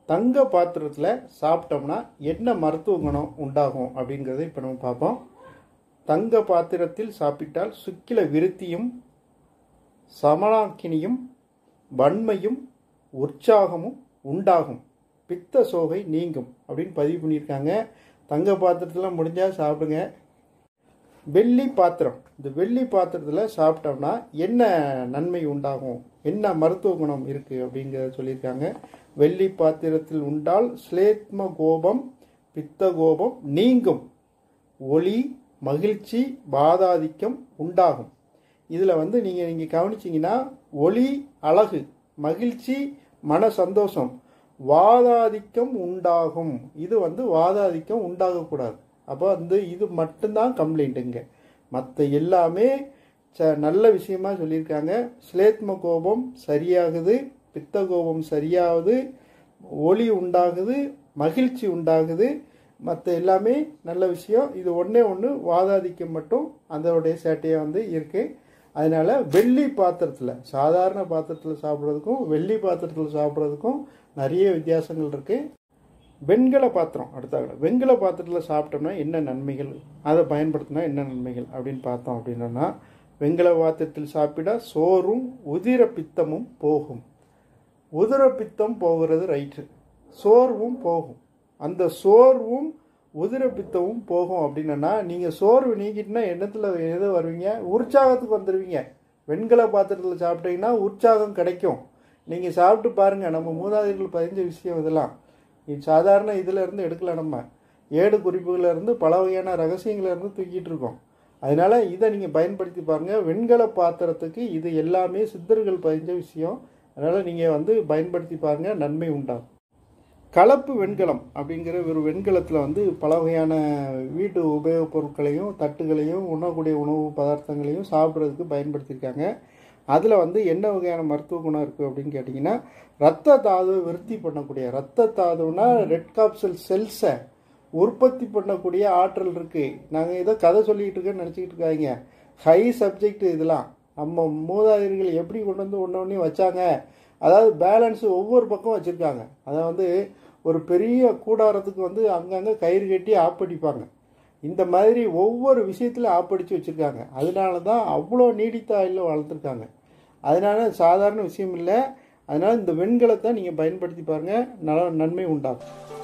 தங்க பாத்திரத்தில் சாப்பிட்டோம்னா என்ன மருத்துவ குணம் உண்டாகும் அப்படிங்கிறத இப்போ நம்ம பார்ப்போம் தங்க பாத்திரத்தில் சாப்பிட்டால் சுக்கில விருத்தியும் சமனாக்கினியும் வன்மையும் உற்சாகமும் உண்டாகும் பித்த சோகை நீங்கும் அப்படின்னு பதிவு பண்ணியிருக்காங்க தங்க பாத்திரத்தில் முடிஞ்சால் சாப்பிடுங்க வெள்ளி பாத்திரம் இந்த வெள்ளி பாத்திரத்தில் சாப்பிட்டோம்னா என்ன நன்மை உண்டாகும் என்ன மருத்துவ குணம் இருக்குது அப்படிங்கிறத சொல்லியிருக்காங்க வெள்ளி பாத்திரத்தில் உண்டால் ஸ்லேத்ம கோபம் பித்த கோபம் நீங்கும் ஒளி மகிழ்ச்சி பாதாதிக்கம் உண்டாகும் இதில் வந்து நீங்கள் நீங்கள் கவனிச்சிங்கன்னா ஒளி அழகு மகிழ்ச்சி மன சந்தோஷம் வாதாதிக்கம் உண்டாகும் இது வந்து வாதாதிக்கம் உண்டாகக்கூடாது அப்போ வந்து இது மட்டும்தான் கம்ப்ளைண்ட்டுங்க மற்ற எல்லாமே ச நல்ல விஷயமா சொல்லியிருக்காங்க ஸ்லேத்ம கோபம் சரியாகுது பித்த கோபம் சரியாகுது ஒளி உண்டாகுது மகிழ்ச்சி உண்டாகுது மற்ற எல்லாமே நல்ல விஷயம் இது ஒன்றே ஒன்று வாதாதிக்கம் மட்டும் அதோடைய சேட்டையாக வந்து இருக்குது அதனால் வெள்ளி பாத்திரத்தில் சாதாரண பாத்திரத்தில் சாப்பிட்றதுக்கும் வெள்ளி பாத்திரத்தில் சாப்பிட்றதுக்கும் நிறைய வித்தியாசங்கள் இருக்குது வெண்கல பாத்திரம் அடுத்தாங்க வெண்கல பாத்திரத்தில் சாப்பிட்டோம்னா என்ன நன்மைகள் அதை பயன்படுத்தினா என்ன நன்மைகள் அப்படின்னு பார்த்தோம் அப்படின்னா வெண்கல பாத்திரத்தில் சாப்பிட சோறும் உதிர பித்தமும் போகும் உதிர பித்தம் போகிறது ரைட்டு சோர்வும் போகும் அந்த சோர்வும் உதிர பித்தமும் போகும் அப்படின்னா நீங்கள் சோர்வு நீக்கிட்டுனா எண்ணத்தில் எது வருவீங்க உற்சாகத்துக்கு வந்துடுவீங்க வெண்கல பாத்திரத்தில் சாப்பிட்டீங்கன்னா உற்சாகம் கிடைக்கும் நீங்கள் சாப்பிட்டு பாருங்கள் நம்ம மூதாதைகள் பதிஞ்ச விஷயம் இதெல்லாம் இது சாதாரண இதில் இருந்து எடுக்கல நம்ம ஏடு குறிப்புகளில் இருந்து பல வகையான ரகசியங்களை இருந்து தூக்கிட்டு இருக்கோம் அதனால் இதை நீங்கள் பயன்படுத்தி பாருங்கள் வெண்கல பாத்திரத்துக்கு இது எல்லாமே சித்தர்கள் பதிஞ்ச விஷயம் அதனால் நீங்கள் வந்து பயன்படுத்தி பாருங்கள் நன்மை உண்டாகும் கலப்பு வெண்கலம் அப்படிங்கிற ஒரு வெண்கலத்தில் வந்து பல வகையான வீட்டு உபயோகப் பொருட்களையும் தட்டுகளையும் உண்ணக்கூடிய உணவு பதார்த்தங்களையும் சாப்பிட்றதுக்கு பயன்படுத்தியிருக்காங்க அதில் வந்து என்ன வகையான மருத்துவ குணம் இருக்குது அப்படின்னு கேட்டிங்கன்னா ரத்த தாதுவை விருத்தி பண்ணக்கூடிய ரத்த தாதுனா ரெட் காப்சல் செல்ஸை உற்பத்தி பண்ணக்கூடிய ஆற்றல் இருக்குது நாங்கள் ஏதோ கதை சொல்லிகிட்டு இருக்கேன்னு நினச்சிக்கிட்டு இருக்காங்க ஹை சப்ஜெக்ட் இதெல்லாம் நம்ம மூதாதையர்கள் எப்படி கொண்டு வந்து ஒன்று ஒன்றையும் வச்சாங்க அதாவது பேலன்ஸு ஒவ்வொரு பக்கம் வச்சுருக்காங்க அதை வந்து ஒரு பெரிய கூடாரத்துக்கு வந்து அங்கங்கே கயிறு கட்டி ஆப்படிப்பாங்க இந்த மாதிரி ஒவ்வொரு விஷயத்தில் ஆப்படித்து வச்சுருக்காங்க அதனால தான் அவ்வளோ நீடித்த ஆயில் வளர்த்துருக்காங்க அதனால சாதாரண விஷயம் இல்லை அதனால் இந்த வெண்கலத்தை நீங்கள் பயன்படுத்தி பாருங்கள் நல்ல நன்மை உண்டாகும்